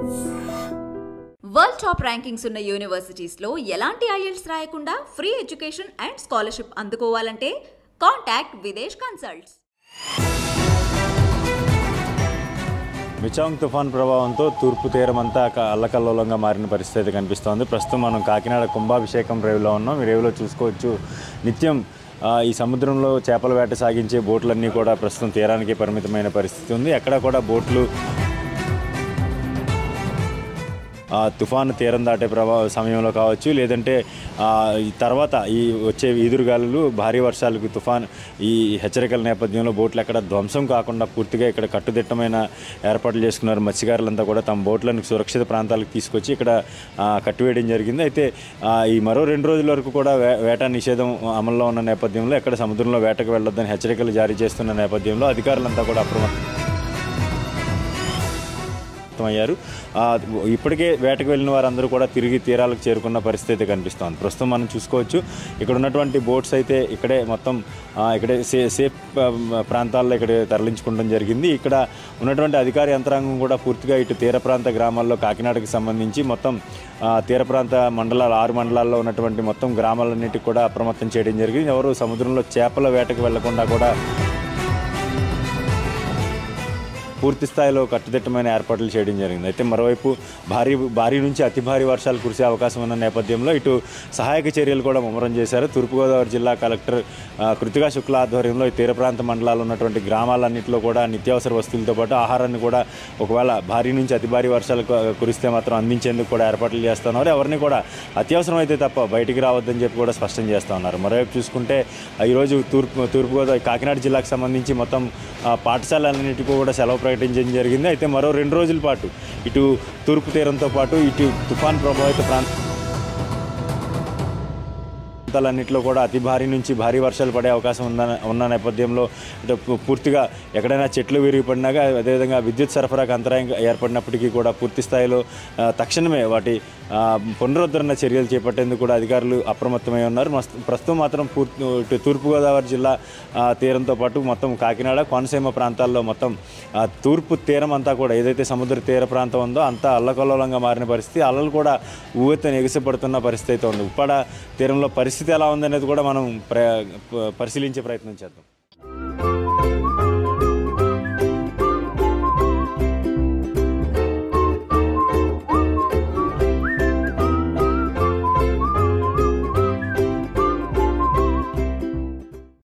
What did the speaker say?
world top rankings ఉన్న universities లో ఎలాంటి ఐఎల్స్ రాయకుండా ఫ్రీ ఎడ్యుకేషన్ అండ్ స్కాలర్షిప్ అందుకోవాలంటే కాంటాక్ట్ విదేశ్ కన్సల్ట్స్ మిచాంగ్ తుఫాన్ ప్రభావంతో తూర్పు తీరం అంతా క- అల్లకల్లోలంగా మారిన పరిస్థితి కనిపిస్తోంది ప్రస్తుతం మనం కాకినాడ కుంభాభిషేకం రేవులో ఉన్నాం ఈ రేవులో చూసుకోవచ్చు నిత్యం ఆ, ఈ సముద్రంలో చేపల వేట సాగించే బోట్లన్నీ కూడా ప్రస్తుతం తీరానికి పరిమితమైన పరిస్థితి ఉంది ఎక్కడ కూడా బోట్లు ఆ, తుఫాను తీరం దాటే ప్రభావ సమయంలో కావచ్చు లేదంటే ఆ, ఈ తర్వాత ఈ వచ్చే ఈదురుగాలులు భారీ వర్షాలకు తుఫాన్ ఈ హెచ్చరికల నేపథ్యంలో బోట్లు ఎక్కడ ధ్వంసం కాకుండా పూర్తిగా ఇక్కడ కట్టుదిట్టమైన ఏర్పాట్లు చేసుకున్నారు మత్స్యకారులంతా కూడా తమ బోట్లను సురక్షిత ప్రాంతాలకు తీసుకొచ్చి ఇక్కడ ఆ, కట్టివేయడం జరిగింది అయితే ఆ, ఈ మరో రెండు రోజుల వరకు కూడా వే వేట నిషేధం అమల్లో ఉన్న నేపథ్యంలో ఎక్కడ సముద్రంలో వేటకు వెళ్ళొద్దని హెచ్చరికలు జారీ చేస్తున్న నేపథ్యంలో అధికారులంతా కూడా అప్రమత్తం అయ్యారు ఆ, ఇప్పటికే వేటకు వెళ్ళిన వారందరూ కూడా తిరిగి తీరాలకు చేరుకున్న పరిస్థితి కనిపిస్తోంది ప్రస్తుతం మనం చూసుకోవచ్చు ఇక్కడ ఉన్నటువంటి బోట్స్ అయితే ఇక్కడే మొత్తం ఆ, ఇక్కడే సే సేఫ్ ఆ, ప్రాంతాల్లో ఇక్కడ తరలించుకోవడం జరిగింది ఇక్కడ ఉన్నటువంటి అధికార యంత్రాంగం కూడా పూర్తిగా ఇటు తీర ప్రాంత గ్రామాల్లో కాకినాడకి సంబంధించి మొత్తం ఆ, తీర ప్రాంత మండలాలు ఆరు మండలాల్లో ఉన్నటువంటి మొత్తం గ్రామాలన్నిటికి కూడా అప్రమత్తం చేయడం జరిగింది ఎవరు సముద్రంలో చేపల వేటకు వెళ్లకుండా కూడా పూర్తి స్థాయిలో కట్టుదిట్టమైన ఏర్పాట్లు చేయడం జరిగింది అయితే మరోవైపు భారీ భారీ నుంచి అతి భారీ వర్షాలు కురిసే అవకాశం ఉన్న నేపథ్యంలో ఇటు సహాయక చర్యలు కూడా ముమ్మరం చేశారు తూర్పుగోదావరి జిల్లా కలెక్టర్ ఆ, కృతికా శుక్ల ఆధ్వర్యంలో ఈ తీర ప్రాంత మండలాలు ఉన్నటువంటి గ్రామాలన్నింటిలో కూడా నిత్యావసర వస్తువులతో పాటు ఆహారాన్ని కూడా ఒకవేళ భారీ నుంచి అతి భారీ వర్షాలు కు- కురిస్తే మాత్రం అందించేందుకు కూడా ఏర్పాట్లు చేస్తున్నారు ఎవరిని కూడా అత్యవసరం అయితే తప్ప బయటికి రావద్దని చెప్పి కూడా స్పష్టం చేస్తూ ఉన్నారు మరోవైపు చూసుకుంటే ఆ, ఈరోజు తూర్పు తూర్పుగోదావరి కాకినాడ జిల్లాకు సంబంధించి మొత్తం ఆ, పాఠశాలలన్నిటికీ కూడా సెలవు ప్రకటించడం జరిగింది అయితే మరో రెండు రోజుల పాటు ఇటు తూర్పు తీరంతో పాటు ఇటు తుఫాన్ ప్రభావిత ప్రాంత ప్రాంతాలన్నింటిలో కూడా అతి భారీ నుంచి భారీ వర్షాలు పడే అవకాశం ఉన్న ఉన్న నేపథ్యంలో ఇటు పూ- పూర్తిగా ఎక్కడైనా చెట్లు విరిగిపడినాక అదేవిధంగా విద్యుత్ సరఫరాకు అంతరాయం ఏర్పడినప్పటికీ కూడా పూర్తి స్థాయిలో ఆ, తక్షణమే వాటి ఆ, పునరుద్ధరణ చర్యలు చేపట్టేందుకు కూడా అధికారులు అప్రమత్తమై ఉన్నారు మస్తు- ప్రస్తుతం మాత్రం పూర్తి ఇటు తూర్పుగోదావరి జిల్లా ఆ, తీరంతో పాటు మొత్తం కాకినాడ కోనసీమ ప్రాంతాల్లో మొత్తం ఆ, తూర్పు తీరం అంతా కూడా ఏదైతే సముద్ర తీర ప్రాంతం ఉందో అంతా అల్లకల్లోలంగా మారిన పరిస్థితి అలలు కూడా ఊవెత్తున ఎగిసిపడుతున్న పరిస్థితి అయితే ఉంది ఉప్పాడ తీరంలో పరిస్థితి ఎలా ఉందనేది కూడా మనం ప్ర పరిశీలించే ప్రయత్నం చేద్దాం